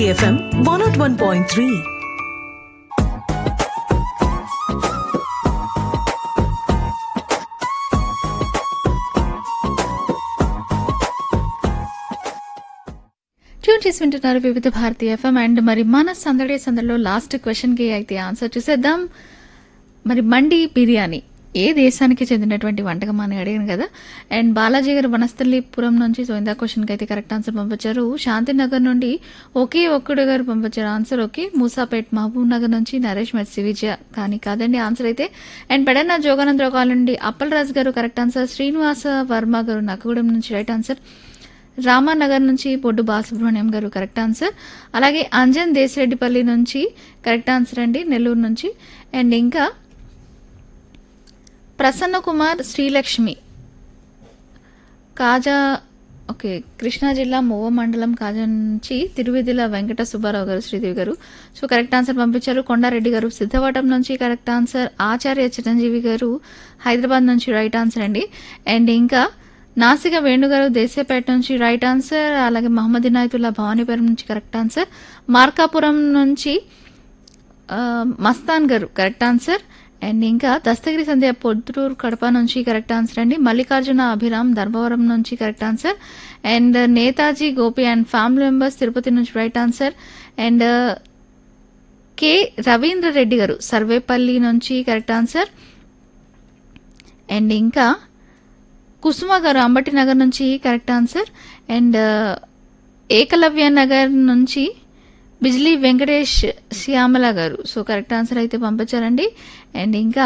FM one naught one point three tune చేసి వింటున్నారు వివిధ భారతి ఎఫ్ఎం అండ్ మరి మన సందడి సందడిలో లాస్ట్ క్వశ్చన్ కి అయితే ఆన్సర్ చూసేద్దాం మరి మండి బిర్యానీ ఏ దేశానికి చెందినటువంటి వంటకం అని అడిగాను కదా అండ్ బాలాజీ గారు వనస్థలిపురం నుంచి సో ఇందా క్వశ్చన్కి అయితే కరెక్ట్ ఆన్సర్ పంపించారు శాంతినగర్ నుండి ఒకే ఒక్కడు గారు పంపించారు ఆన్సర్ ఓకే మూసాపేట్ మహబూబ్ నగర్ నుంచి నరేష్ మెర్సి విజయ కానీ కాదండి ఆన్సర్ అయితే అండ్ పెడన్న జోగానందరావు కాల్ నుండి అప్పల్ రాజు గారు కరెక్ట్ ఆన్సర్ శ్రీనివాస వర్మ గారు నక్కగూడెం నుంచి రైట్ ఆన్సర్ రామానగర్ నుంచి పొడ్డు బాలసుబ్రహ్మణ్యం గారు కరెక్ట్ ఆన్సర్ అలాగే అంజన్ దేశరెడ్డిపల్లి నుంచి కరెక్ట్ ఆన్సర్ అండి నెల్లూరు నుంచి అండ్ ఇంకా ప్రసన్న కుమార్ శ్రీలక్ష్మి కాజా ఓకే కృష్ణా జిల్లా మూవ మండలం కాజా నుంచి తిరువిధిల వెంకట సుబ్బారావు గారు శ్రీదేవి గారు సో కరెక్ట్ ఆన్సర్ పంపించారు కొండారెడ్డి గారు సిద్ధవటం నుంచి కరెక్ట్ ఆన్సర్ ఆచార్య చిరంజీవి గారు హైదరాబాద్ నుంచి రైట్ ఆన్సర్ అండి అండ్ ఇంకా నాసిక వేణుగారు దేశపేట నుంచి రైట్ ఆన్సర్ అలాగే మహమ్మద్ ఇనాయతుల్లా భవానీపురం నుంచి కరెక్ట్ ఆన్సర్ మార్కాపురం నుంచి ఆ, మస్తాన్ గారు కరెక్ట్ ఆన్సర్ అండ్ ఇంకా దస్తగిరి సంధ్య పొద్దుటూరు కడప నుంచి కరెక్ట్ ఆన్సర్ అండి మల్లికార్జున అభిరామ్ ధర్మవరం నుంచి correct answer and Netaji Gopi and family members Tirupati నుంచి right answer and K Ravindra Reddy గారు సర్వేపల్లి నుంచి కరెక్ట్ ఆన్సర్ అండ్ ఇంకా కుసుమ గారు అంబటి నగర్ నుంచి correct answer and Ekalavya Nagar నుంచి బిజ్లీ వెంకటేష్ శ్యామల గారు సో కరెక్ట్ ఆన్సర్ అయితే పంపించారండి అండ్ ఇంకా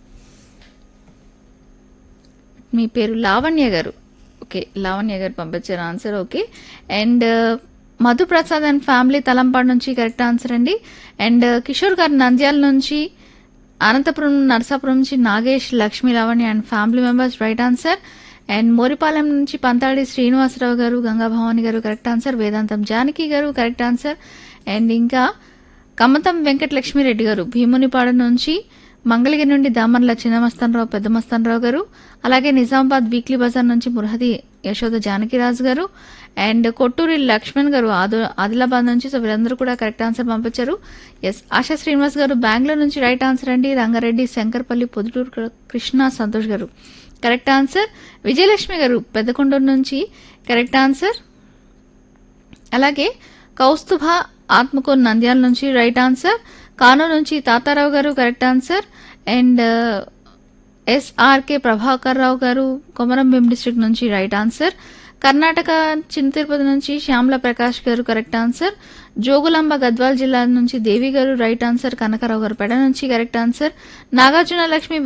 మీ పేరు లావణ్య గారు ఓకే లావణ్య గారు పంపించారు answer okay and Madhu Prasad and family Talampadu నుంచి కరెక్ట్ ఆన్సర్ అండి అండ్ కిషోర్ గారు నంద్యాల నుంచి అనంతపురం నరసాపురం నుంచి Nagesh Lakshmi Lavanya and family members right answer and Moripalem నుంచి పంతాడి శ్రీనివాసరావు గారు గంగా భవాని గారు కరెక్ట్ ఆన్సర్ వేదాంతం జానకి గారు కరెక్ట్ ఆన్సర్ అండ్ ఇంకా కమ్మతం వెంకటలక్ష్మిరెడ్డి గారు భీమునిపాడు నుంచి మంగళగిరి నుండి దామర్ల చిన్నమస్తానరావు పెద్ద మస్తానరావు గారు అలాగే నిజామాబాద్ వీక్లీ బజార్ నుంచి మురహది యశోద జానకిరాజు గారు అండ్ కొట్టూరి లక్ష్మణ్ గారు ఆదు ఆదిలాబాద్ నుంచి సో వీరందరూ కూడా కరెక్ట్ ఆన్సర్ పంపించారు ఎస్ ఆశా శ్రీనివాస్ గారు బెంగళూరు నుంచి రైట్ ఆన్సర్ అండి రంగారెడ్డి శంకర్పల్లి పొద్దుటూరు కృష్ణ సంతోష్ గారు కరెక్ట్ ఆన్సర్ విజయలక్ష్మి గారు పెద్దకొండూరు నుంచి కరెక్ట్ ఆన్సర్ అలాగే కౌస్తుభ ఆత్మకూరు నంద్యాల నుంచి రైట్ ఆన్సర్ కానూరు నుంచి తాతారావు గారు correct answer and SRK Prabhakar Rao గారు కొమరం భీం డిస్ట్రిక్ట్ నుంచి రైట్ ఆన్సర్ కర్ణాటక చిన్న తిరుపతి నుంచి శ్యామల ప్రకాష్ గారు కరెక్ట్ ఆన్సర్ జోగులాంబ గద్వాల్ జిల్లా నుంచి దేవి గారు రైట్ ఆన్సర్ కనకరావు గారు పెడ నుంచి కరెక్ట్ ఆన్సర్ నాగార్జున లక్ష్మి